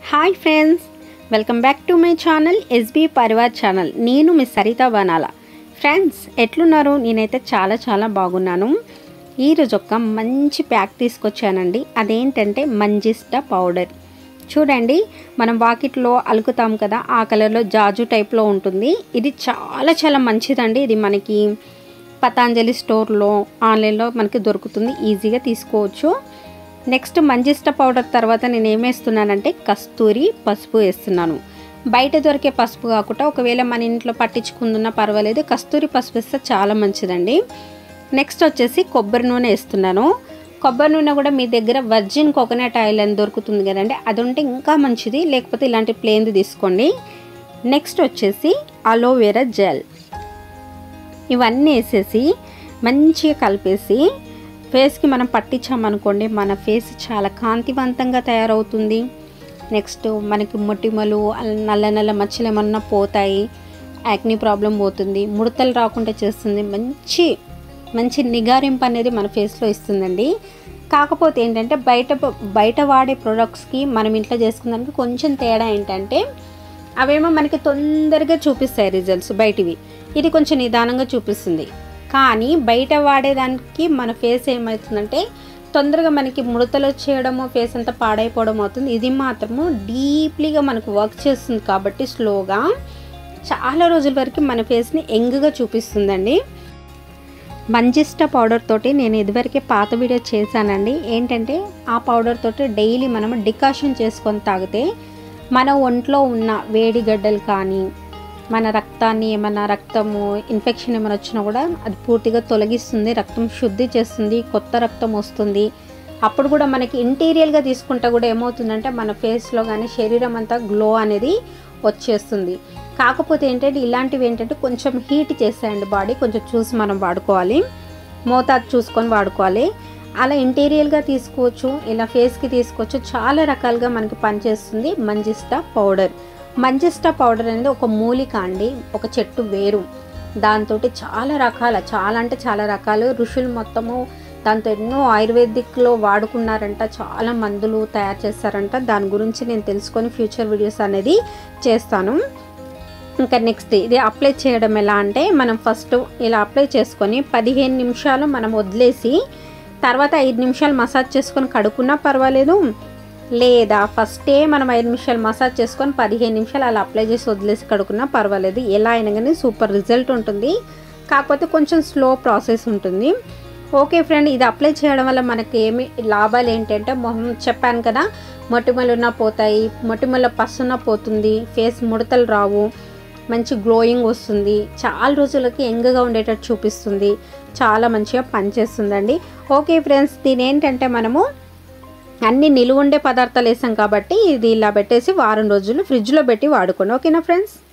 hi friends welcome back to my channel SB Parivar channel నేను మీ Saritha బనాల friends ఎట్లున్నారు నేనైతే చాలా చాలా బాగున్నాను ఈరోజు ఒక మంచి ప్యాక్ తీసుకొచ్చానండి అదేంటంటే మంజిస్ట పౌడర్ చూడండి మనం వాకిట్లో అలుకుతాం కదా ఆ కలర్లో జాజు టైప్లో ఉంటుంది ఇది చాలా చాలా మంచిదండి ఇది మనకి పతాంజలి స్టోర్లో ఆన్లైన్లో మనకి దొరుకుతుంది ఈజీగా తీసుకోవచ్చు నెక్స్ట్ మంజిస్ట పౌడర్ తర్వాత నేను ఏం వేస్తున్నానంటే కస్తూరి పసుపు వేస్తున్నాను బయట దొరికే పసుపు కాకుండా ఒకవేళ మన ఇంట్లో పట్టించుకుందున్నా పర్వాలేదు కస్తూరి పసుపు వేస్తే చాలా మంచిదండి నెక్స్ట్ వచ్చేసి కొబ్బరి నూనె వేస్తున్నాను కొబ్బరి నూనె కూడా మీ దగ్గర వర్జిన్ కోకోనట్ ఆయిల్ అని దొరుకుతుంది కదండి అది ఉంటే ఇంకా మంచిది లేకపోతే ఇలాంటి ప్లేన్ది తీసుకోండి నెక్స్ట్ వచ్చేసి అలోవెరా జెల్ ఇవన్నీ వేసేసి మంచిగా కలిపేసి ఫేస్కి మనం పట్టించామనుకోండి మన ఫేస్ చాలా కాంతివంతంగా తయారవుతుంది నెక్స్ట్ మనకి మొటిమలు నల్ల నల్ల మచ్చలు ఏమన్నా పోతాయి యాక్ని ప్రాబ్లం పోతుంది ముడతలు రాకుండా చేస్తుంది మంచి మంచి నిగారింపు అనేది మన ఫేస్లో ఇస్తుందండి కాకపోతే ఏంటంటే బయట బయట వాడే ప్రొడక్ట్స్కి మనం ఇంట్లో చేసుకున్నానికి కొంచెం తేడా ఏంటంటే అవేమో మనకి తొందరగా చూపిస్తాయి రిజల్ట్స్ బయటివి ఇది కొంచెం నిదానంగా చూపిస్తుంది కానీ బయట వాడేదానికి మన ఫేస్ ఏమవుతుందంటే తొందరగా మనకి ముడతలు వచ్చేయడము ఫేస్ అంతా పాడైపోవడం అవుతుంది ఇది మాత్రము డీప్లీగా మనకు వర్క్ చేస్తుంది కాబట్టి స్లోగా చాలా రోజుల వరకు మన ఫేస్ని యంగ్గా చూపిస్తుందండి మంజిస్ట పౌడర్ తోటి నేను ఇదివరకే పాత వీడియో చేశానండి ఏంటంటే ఆ పౌడర్ తోటి డైలీ మనం డికాషన్ చేసుకొని తాగితే మన ఒంట్లో ఉన్న వేడి గడ్డలు కానీ మన రక్తాన్ని ఏమైనా రక్తము ఇన్ఫెక్షన్ ఏమైనా వచ్చినా కూడా అది పూర్తిగా తొలగిస్తుంది రక్తం శుద్ధి చేస్తుంది కొత్త రక్తం వస్తుంది అప్పుడు కూడా మనకి ఇంటీరియల్గా తీసుకుంటే కూడా ఏమవుతుందంటే మన ఫేస్లో కానీ శరీరం అంతా గ్లో అనేది వచ్చేస్తుంది కాకపోతే ఏంటంటే ఇలాంటివి ఏంటంటే కొంచెం హీట్ చేస్తాయండి బాడీ కొంచెం చూసి మనం వాడుకోవాలి మోతాదు చూసుకొని వాడుకోవాలి అలా ఇంటీరియల్గా తీసుకోవచ్చు ఇలా ఫేస్కి తీసుకోవచ్చు చాలా రకాలుగా మనకి పనిచేస్తుంది మంజిస్టా పౌడర్ మంజిస్టా పౌడర్ అనేది ఒక మూలిక అండి ఒక చెట్టు వేరు దాంతో చాలా రకాల చాలా అంటే చాలా రకాలు ఋషులు మొత్తము దాంతో ఎన్నో ఆయుర్వేదిక్లో వాడుకున్నారంట చాలా మందులు తయారు చేస్తారంట దాని గురించి నేను తెలుసుకొని ఫ్యూచర్ వీడియోస్ అనేది చేస్తాను ఇంకా నెక్స్ట్ ఇది అప్లై చేయడం ఎలా అంటే మనం ఫస్ట్ ఇలా అప్లై చేసుకొని పదిహేను నిమిషాలు మనం వదిలేసి తర్వాత ఐదు నిమిషాలు మసాజ్ చేసుకొని కడుక్కున్నా పర్వాలేదు లేదా ఫస్టే మనం ఐదు నిమిషాలు మసాజ్ చేసుకొని పదిహేను నిమిషాలు అలా అప్లై చేసి వదిలేసి కడుక్కున్నా పర్వాలేదు ఎలా అయినా కానీ సూపర్ రిజల్ట్ ఉంటుంది కాకపోతే కొంచెం స్లో ప్రాసెస్ ఉంటుంది ఓకే ఫ్రెండ్ ఇది అప్లై చేయడం వల్ల మనకి ఏమి లాభాలు ఏంటంటే మొహం చెప్పాను కదా మొటిమలు ఉన్న పోతాయి మొటిమల పసున పోతుంది ఫేస్ ముడతలు రావు మంచి గ్లోయింగ్ వస్తుంది చాలా రోజులకి యంగ్గా ఉండేటట్టు చూపిస్తుంది చాలా మంచిగా పనిచేస్తుందండి ఓకే ఫ్రెండ్స్ దీని ఏంటంటే మనము అన్ని నిలువ ఉండే పదార్థాలు వేసాం కాబట్టి ఇది ఇలా పెట్టేసి వారం రోజులు ఫ్రిడ్జ్లో పెట్టి వాడుకోండి ఓకేనా ఫ్రెండ్స్